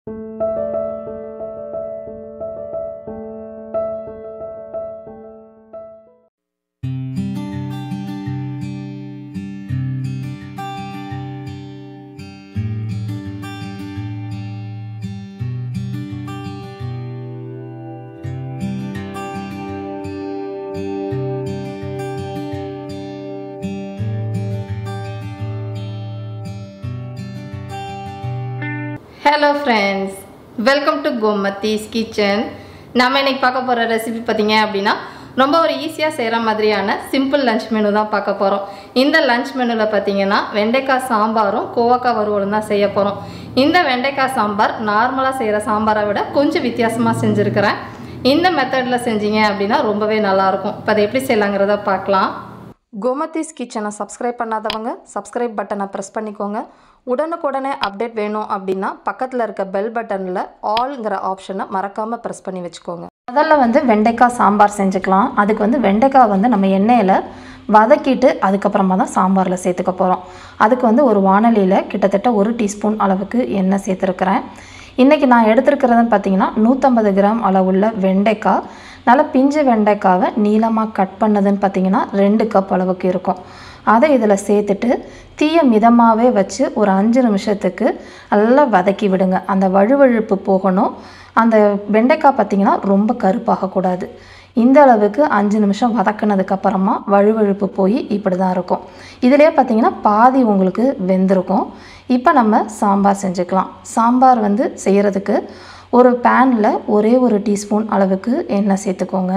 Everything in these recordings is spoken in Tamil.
hello friends welcome to Gomathi's kitchen நம்ம இன்னைக்கு பார்க்க போகிற ரெசிபி பார்த்தீங்க அப்படின்னா ரொம்ப ஒரு ஈஸியாக செய்கிற மாதிரியான சிம்பிள் லஞ்ச் மெனு தான் பார்க்க போகிறோம் இந்த லஞ்ச் மெனுவில் பார்த்தீங்கன்னா வெண்டைக்காய் சாம்பாரும் கோவக்காய் வறுவலும் தான் செய்ய போகிறோம் இந்த வெண்டைக்காய் சாம்பார் நார்மலாக செய்கிற சாம்பாரை விட கொஞ்சம் வித்தியாசமாக செஞ்சுருக்கிறேன் இந்த மெத்தடில் செஞ்சீங்க அப்படின்னா ரொம்பவே நல்லாயிருக்கும் இப்போ அதை எப்படி செய்யலாங்கிறத பார்க்கலாம் கோமதிஸ் கிச்சனை சப்ஸ்கிரைப் பண்ணாதவங்க சப்ஸ்கிரைப் பட்டனை ப்ரெஸ் பண்ணிக்கோங்க உடனுக்குடனே அப்டேட் வேணும் அப்படின்னா பக்கத்தில் இருக்க பெல் பட்டனில் ஆல்ங்கிற ஆப்ஷனை மறக்காமல் ப்ரெஸ் பண்ணி வச்சுக்கோங்க முதல்ல வந்து வெண்டைக்காய் சாம்பார் செஞ்சுக்கலாம் அதுக்கு வந்து வெண்டைக்காய் வந்து நம்ம எண்ணெயில் வதக்கிட்டு அதுக்கப்புறமா தான் சாம்பாரில் சேர்த்துக்க போகிறோம் அதுக்கு வந்து ஒரு வானலியில் கிட்டத்தட்ட ஒரு டீஸ்பூன் அளவுக்கு எண்ணெய் சேர்த்துருக்கிறேன் இன்றைக்கி நான் எடுத்துருக்கிறதுன்னு பார்த்தீங்கன்னா நூற்றம்பது கிராம் அளவுள்ள வெண்டைக்காய் நல்லா பிஞ்சு வெண்டைக்காவை நீளமாக கட் பண்ணதுன்னு பார்த்தீங்கன்னா ரெண்டு கப் அளவுக்கு இருக்கும் அதை இதில் சேர்த்துட்டு தீயை மிதமாகவே வச்சு ஒரு அஞ்சு நிமிஷத்துக்கு நல்லா வதக்கி விடுங்க அந்த வழுவழுப்பு போகணும் அந்த வெண்டைக்காய் பார்த்திங்கன்னா ரொம்ப கருப்பாகக்கூடாது இந்த அளவுக்கு அஞ்சு நிமிஷம் வதக்கினதுக்கப்புறமா வழுவழுப்பு போய் இப்படி தான் இருக்கும் இதிலே பார்த்திங்கன்னா பாதி உங்களுக்கு வெந்திருக்கும் இப்போ நம்ம சாம்பார் செஞ்சுக்கலாம் சாம்பார் வந்து செய்கிறதுக்கு ஒரு பேனில் ஒரே ஒரு டீஸ்பூன் அளவுக்கு எண்ணெய் சேர்த்துக்கோங்க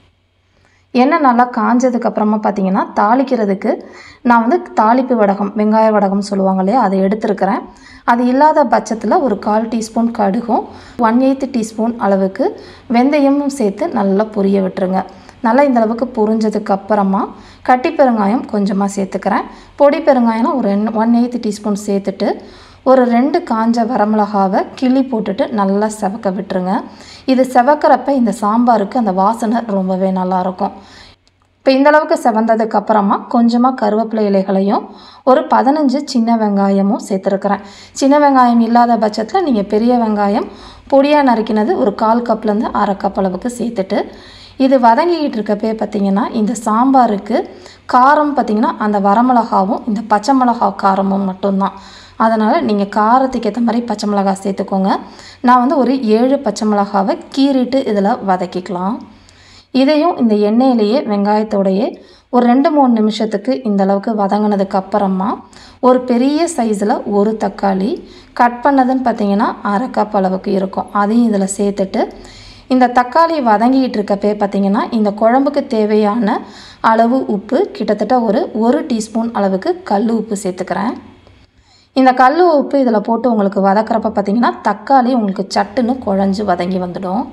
எண்ணெய் நல்லா காஞ்சதுக்கப்புறமா பார்த்தீங்கன்னா தாளிக்கிறதுக்கு நான் வந்து தாளிப்பு வடகம் வெங்காய வடகம் சொல்லுவாங்க இல்லையா அதை எடுத்துருக்கிறேன் அது இல்லாத பட்சத்தில் ஒரு கால் டீஸ்பூன் கடுகும் ஒன் எயித்து டீஸ்பூன் அளவுக்கு வெந்தயமும் சேர்த்து நல்லா பொரிய விட்டுருங்க நல்லா இந்த அளவுக்கு பொரிஞ்சதுக்கு அப்புறமா கட்டி பெருங்காயம் கொஞ்சமாக சேர்த்துக்கிறேன் பொடி பெருங்காயம் ஒரு ஒன் எயித்து டீஸ்பூன் சேர்த்துட்டு ஒரு ரெண்டு காஞ்ச வரமிளகாவை கிள்ளி போட்டுட்டு நல்லா செவக்க விட்டுருங்க இது செவக்கிறப்ப இந்த சாம்பாருக்கு அந்த வாசனை ரொம்பவே நல்லாயிருக்கும் இப்போ இந்தளவுக்கு செவந்ததுக்கு அப்புறமா கொஞ்சமாக கருவேப்பிலை இலைகளையும் ஒரு பதினஞ்சு சின்ன வெங்காயமும் சேர்த்துருக்குறேன் சின்ன வெங்காயம் இல்லாத பட்சத்தில் நீங்கள் பெரிய வெங்காயம் பொடியாக நறுக்கினது ஒரு கால் கப்லேருந்து அரை கப் அளவுக்கு சேர்த்துட்டு இது வதங்கிக்கிட்டு இருக்கப்பே பார்த்திங்கன்னா இந்த சாம்பாருக்கு காரம் பார்த்திங்கன்னா அந்த வரமிளகாவும் இந்த பச்சை மிளகா காரமும் மட்டும்தான் அதனால் நீங்கள் காரத்துக்கு ஏற்ற மாதிரி பச்சை மிளகா சேர்த்துக்கோங்க நான் வந்து ஒரு ஏழு பச்சை மிளகாவை கீறிட்டு இதில் வதக்கிக்கலாம் இதையும் இந்த எண்ணெயிலேயே வெங்காயத்தோடையே ஒரு ரெண்டு மூணு நிமிஷத்துக்கு இந்த அளவுக்கு வதங்கினதுக்கு அப்புறமா ஒரு பெரிய சைஸில் ஒரு தக்காளி கட் பண்ணதுன்னு பார்த்தீங்கன்னா அரை கப் அளவுக்கு இருக்கும் அதையும் இதில் சேர்த்துட்டு இந்த தக்காளி வதங்கிட்டு இருக்கப்பே பார்த்தீங்கன்னா இந்த குழம்புக்கு தேவையான அளவு உப்பு கிட்டத்தட்ட ஒரு ஒரு டீஸ்பூன் அளவுக்கு கல் உப்பு சேர்த்துக்கிறேன் இந்த கல் உப்பு இதில் போட்டு உங்களுக்கு வதக்கிறப்ப பார்த்தீங்கன்னா தக்காளி உங்களுக்கு சட்டுன்னு குழஞ்சு வதங்கி வந்துடும்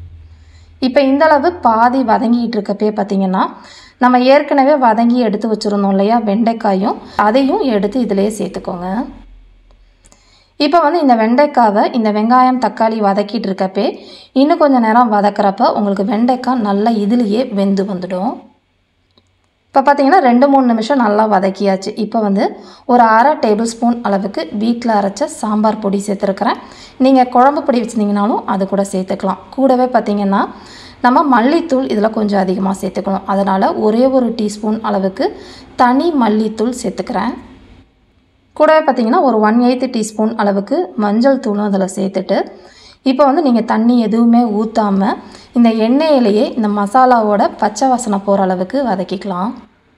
இப்போ இந்த அளவு பாதி வதங்கிட்டு இருக்கப்பே பார்த்தீங்கன்னா நம்ம ஏற்கனவே வதங்கி எடுத்து வச்சுருந்தோம் இல்லையா வெண்டைக்காயும் அதையும் எடுத்து இதிலே சேர்த்துக்கோங்க இப்போ வந்து இந்த வெண்டைக்காவை இந்த வெங்காயம் தக்காளி வதக்கிட்டு இருக்கப்பே இன்னும் கொஞ்சம் நேரம் வதக்கிறப்ப உங்களுக்கு வெண்டைக்காய் நல்லா இதுலேயே வெந்து வந்துடும் இப்போ பார்த்தீங்கன்னா ரெண்டு மூணு நிமிஷம் நல்லா வதக்கியாச்சு இப்போ வந்து ஒரு அரை டேபிள் ஸ்பூன் அளவுக்கு வீட்டில் அரைச்ச சாம்பார் பொடி சேர்த்துருக்குறேன் நீங்கள் குழம்பு பொடி வச்சுருந்தீங்கனாலும் அது கூட சேர்த்துக்கலாம் கூடவே பார்த்தீங்கன்னா நம்ம மல்லித்தூள் இதில் கொஞ்சம் அதிகமாக சேர்த்துக்கணும் அதனால் ஒரே ஒரு டீஸ்பூன் அளவுக்கு தனி மல்லித்தூள் சேர்த்துக்கிறேன் கூடவே பார்த்தீங்கன்னா ஒரு ஒன் எயித்து டீஸ்பூன் அளவுக்கு மஞ்சள் தூளும் அதில் சேர்த்துட்டு இப்போ வந்து நீங்கள் தண்ணி எதுவுமே ஊற்றாமல் இந்த எண்ணெயிலேயே இந்த மசாலாவோட பச்சை வாசனை போகிற அளவுக்கு வதக்கிக்கலாம்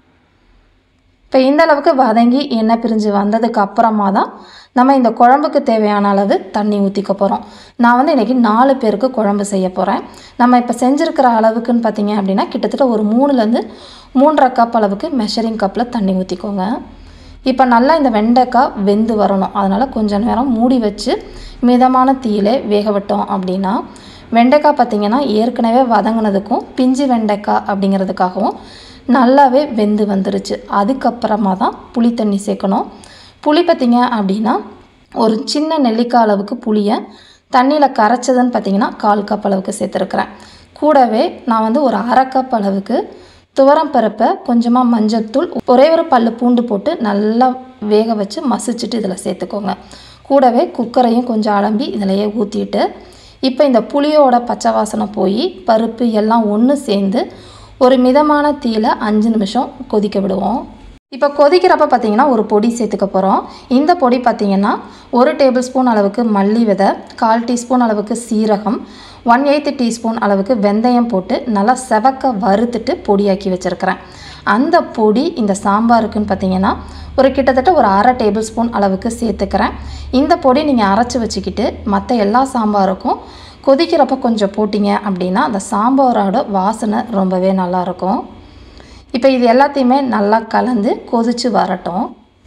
இப்போ இந்த அளவுக்கு வதங்கி எண்ணெய் பிரிஞ்சு வந்ததுக்கு அப்புறமா தான் நம்ம இந்த குழம்புக்கு தேவையான அளவு தண்ணி ஊற்றிக்க போகிறோம் நான் வந்து இன்றைக்கி நாலு பேருக்கு குழம்பு செய்ய போகிறேன் நம்ம இப்போ செஞ்சுருக்கிற அளவுக்குன்னு பார்த்தீங்க அப்படின்னா கிட்டத்தட்ட ஒரு மூணுலேருந்து மூன்றரை கப் அளவுக்கு மெஷரிங் கப்பில் தண்ணி ஊற்றிக்கோங்க இப்போ நல்லா இந்த வெண்டைக்காய் வெந்து வரணும் அதனால் கொஞ்சம் நேரம் மூடி வச்சு மிதமான தீயிலே வேக விட்டோம் அப்படின்னா வெண்டைக்காய் பார்த்திங்கன்னா ஏற்கனவே வதங்கினதுக்கும் பிஞ்சு வெண்டைக்காய் அப்படிங்கிறதுக்காகவும் நல்லாவே வெந்து வந்துருச்சு அதுக்கப்புறமா தான் புளி தண்ணி சேர்க்கணும் புளி பார்த்திங்க அப்படின்னா ஒரு சின்ன நெல்லிக்காய் அளவுக்கு புளியை தண்ணியில் கரைச்சதுன்னு பார்த்திங்கன்னா கால் கப் அளவுக்கு சேர்த்துருக்குறேன் கூடவே நான் வந்து ஒரு அரை கப் அளவுக்கு துவரம் பருப்பை கொஞ்சமாக மஞ்சத்தூள் ஒரே ஒரு பல்லு பூண்டு போட்டு நல்லா வேக வச்சு மசிச்சுட்டு இதில் சேர்த்துக்கோங்க கூடவே குக்கரையும் கொஞ்சம் அலம்பி இதிலையே ஊற்றிட்டு இப்போ இந்த புளியோட பச்சை வாசனை போய் பருப்பு எல்லாம் ஒன்று சேர்ந்து ஒரு மிதமான தீயில அஞ்சு நிமிஷம் கொதிக்க விடுவோம் இப்போ கொதிக்கிறப்ப பார்த்தீங்கன்னா ஒரு பொடி சேர்த்துக்க போகிறோம் இந்த பொடி பார்த்தீங்கன்னா ஒரு டேபிள் ஸ்பூன் அளவுக்கு மல்லி விதை கால் டீஸ்பூன் அளவுக்கு சீரகம் ஒன் எயித்து டீஸ்பூன் அளவுக்கு வெந்தயம் போட்டு நல்லா செவக்க வறுத்துட்டு பொடியாக்கி வச்சுருக்கிறேன் அந்த பொடி இந்த சாம்பாருக்குன்னு பார்த்தீங்கன்னா ஒரு கிட்டத்தட்ட ஒரு அரை டேபிள் ஸ்பூன் அளவுக்கு சேர்த்துக்கிறேன் இந்த பொடி நீங்கள் அரைச்சி வச்சுக்கிட்டு மற்ற எல்லா சாம்பாருக்கும் கொதிக்கிறப்ப கொஞ்சம் போட்டிங்க அப்படின்னா அந்த சாம்பாரோட வாசனை ரொம்பவே நல்லாயிருக்கும் இப்போ இது எல்லாத்தையுமே நல்லா கலந்து கொதித்து வரட்டும்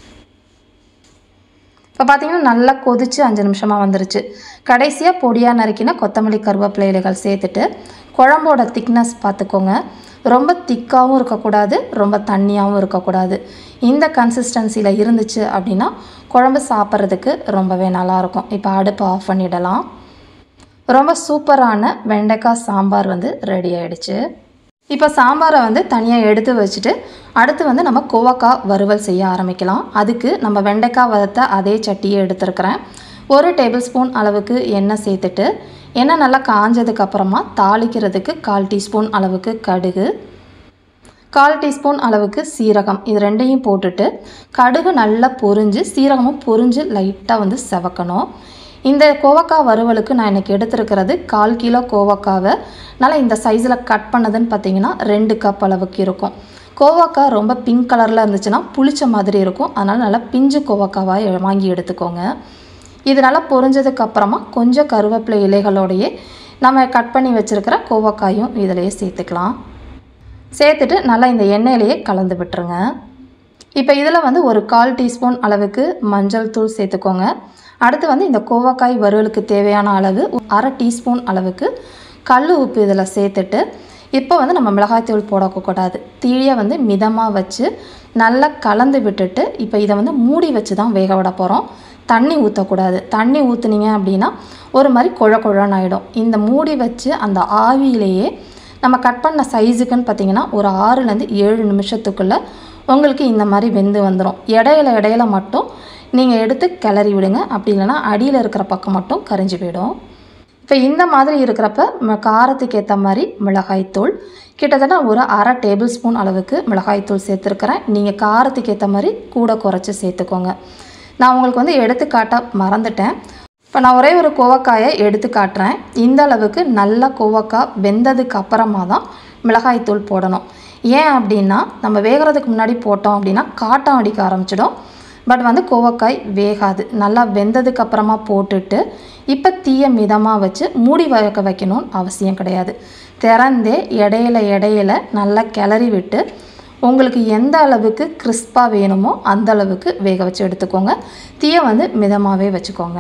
இப்போ பார்த்தீங்கன்னா நல்லா கொதித்து அஞ்சு நிமிஷமாக வந்துருச்சு கடைசியாக பொடியாக நறுக்கின கொத்தமல்லி கருவேப்பிலை இலைகள் சேர்த்துட்டு குழம்போட திக்னஸ் பார்த்துக்கோங்க ரொம்ப திக்காகவும் இருக்கக்கூடாது ரொம்ப தண்ணியாகவும் இருக்கக்கூடாது இந்த கன்சிஸ்டன்சியில் இருந்துச்சு அப்படின்னா குழம்பு சாப்பிட்றதுக்கு ரொம்பவே நல்லாயிருக்கும் இப்போ அடுப்பை ஆஃப் பண்ணிடலாம் ரொம்ப சூப்பரான வெண்டைக்காய் சாம்பார் வந்து ரெடி ஆயிடுச்சு இப்போ சாம்பாரை வந்து தனியாக எடுத்து வச்சுட்டு அடுத்து வந்து நம்ம கோவக்காய் வறுவல் செய்ய ஆரம்பிக்கலாம் அதுக்கு நம்ம வெண்டைக்காய் வறுத்த அதே சட்டியை எடுத்துருக்கிறேன் ஒரு டேபிள் ஸ்பூன் அளவுக்கு எண்ணெய் சேர்த்துட்டு எண்ணெய் நல்லா காஞ்சதுக்கு அப்புறமா தாளிக்கிறதுக்கு கால் டீஸ்பூன் அளவுக்கு கடுகு கால் டீஸ்பூன் அளவுக்கு சீரகம் இது ரெண்டையும் போட்டுட்டு கடுகு நல்லா பொரிஞ்சு சீரகமும் பொரிஞ்சு லைட்டாக வந்து செவக்கணும் இந்த கோவக்காய் வறுவலுக்கு நான் இன்றைக்கி எடுத்துருக்கிறது கால் கிலோ கோவக்காவை நல்லா இந்த சைஸில் கட் பண்ணதுன்னு பார்த்தீங்கன்னா ரெண்டு கப் அளவுக்கு இருக்கும் கோவக்காய் ரொம்ப பிங்க் கலரில் இருந்துச்சுன்னா புளிச்ச மாதிரி இருக்கும் அதனால் நல்லா பிஞ்சு கோவக்காவாக வாங்கி எடுத்துக்கோங்க இது நல்லா பொரிஞ்சதுக்கு அப்புறமா கொஞ்சம் கருவேப்பிலை இலைகளோடையே நம்ம கட் பண்ணி வச்சுருக்கிற கோவக்காயும் இதிலையே சேர்த்துக்கலாம் சேர்த்துட்டு நல்லா இந்த எண்ணெயிலேயே கலந்து விட்டுருங்க இப்போ இதில் வந்து ஒரு கால் டீஸ்பூன் அளவுக்கு மஞ்சள் தூள் சேர்த்துக்கோங்க அடுத்து வந்து இந்த கோவக்காய் வறுவலுக்கு தேவையான அளவு அரை டீஸ்பூன் அளவுக்கு கல் உப்பு இதில் சேர்த்துட்டு இப்போ வந்து நம்ம மிளகாய்த்தூள் போடக்கூடாது தீயை வந்து மிதமாக வச்சு நல்லா கலந்து விட்டுட்டு இப்போ இதை வந்து மூடி வச்சு தான் வேக விட போகிறோம் தண்ணி ஊற்றக்கூடாது தண்ணி ஊற்றுனீங்க அப்படின்னா ஒரு மாதிரி குழ குழன்னு ஆகிடும் இந்த மூடி வச்சு அந்த ஆவியிலேயே நம்ம கட் பண்ண சைஸுக்குன்னு பார்த்தீங்கன்னா ஒரு ஆறுலேருந்து ஏழு நிமிஷத்துக்குள்ளே உங்களுக்கு இந்த மாதிரி வெந்து வந்துடும் இடையில இடையில மட்டும் நீங்கள் எடுத்து கிளறி விடுங்க அப்படி இல்லைன்னா அடியில் இருக்கிற பக்கம் மட்டும் கரிஞ்சு போயிடும் இப்போ இந்த மாதிரி இருக்கிறப்ப ம- காரத்துக்கு ஏற்ற மாதிரி மிளகாய்த்தூள் கிட்டத்தட்ட ஒரு அரை டேபிள் ஸ்பூன் அளவுக்கு மிளகாய்த்தூள் சேர்த்துருக்கிறேன் நீங்கள் காரத்துக்கு ஏற்ற மாதிரி கூட குறைச்சி சேர்த்துக்கோங்க நான் உங்களுக்கு வந்து எடுத்து காட்ட மறந்துட்டேன் இப்போ நான் ஒரே ஒரு கோவக்காயை எடுத்து காட்டுறேன் இந்த அளவுக்கு நல்ல கோவக்காய் வெந்ததுக்கு அப்புறமா தான் மிளகாய்த்தூள் போடணும் ஏன் அப்படின்னா நம்ம வேகிறதுக்கு முன்னாடி போட்டோம் அப்படின்னா காட்டம் அடிக்க ஆரம்பிச்சிடும் பட் வந்து கோவக்காய் வேகாது நல்லா வெந்ததுக்கு அப்புறமா போட்டுட்டு இப்போ தீயை மிதமாக வச்சு மூடி வைக்க வைக்கணும்னு அவசியம் கிடையாது திறந்தே இடையில இடையில நல்லா கிளறி விட்டு உங்களுக்கு எந்த அளவுக்கு கிறிஸ்பாக வேணுமோ அந்த அளவுக்கு வேக வச்சு எடுத்துக்கோங்க தீயை வந்து மிதமாகவே வச்சுக்கோங்க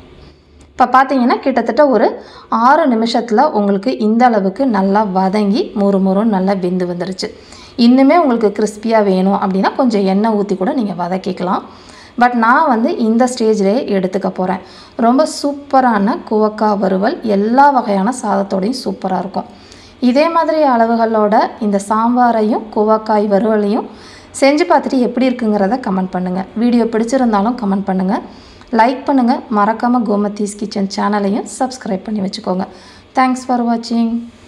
இப்போ பார்த்தீங்கன்னா கிட்டத்தட்ட ஒரு ஆறு நிமிஷத்தில் உங்களுக்கு இந்த அளவுக்கு நல்லா வதங்கி மொறு மொறுன்னு நல்லா வெந்து வந்துருச்சு இன்னுமே உங்களுக்கு கிறிஸ்பியாக வேணும் அப்படின்னா கொஞ்சம் எண்ணெய் ஊற்றி கூட நீங்கள் வதக்கிக்கலாம் பட் நான் வந்து இந்த ஸ்டேஜ்லேயே எடுத்துக்க போகிறேன் ரொம்ப சூப்பரான குவக்காய் வறுவல் எல்லா வகையான சாதத்தோடையும் சூப்பராக இருக்கும் இதே மாதிரி அளவுகளோட இந்த சாம்பாரையும் குவக்காய் வறுவலையும் செஞ்சு பார்த்துட்டு எப்படி இருக்குங்கிறத கமெண்ட் பண்ணுங்கள் வீடியோ பிடிச்சிருந்தாலும் கமெண்ட் பண்ணுங்கள் லைக் பண்ணுங்கள் மறக்காமல் கோமத்தீஸ் கிச்சன் சேனலையும் சப்ஸ்கிரைப் பண்ணி வச்சுக்கோங்க தேங்க்ஸ் ஃபார் வாட்சிங்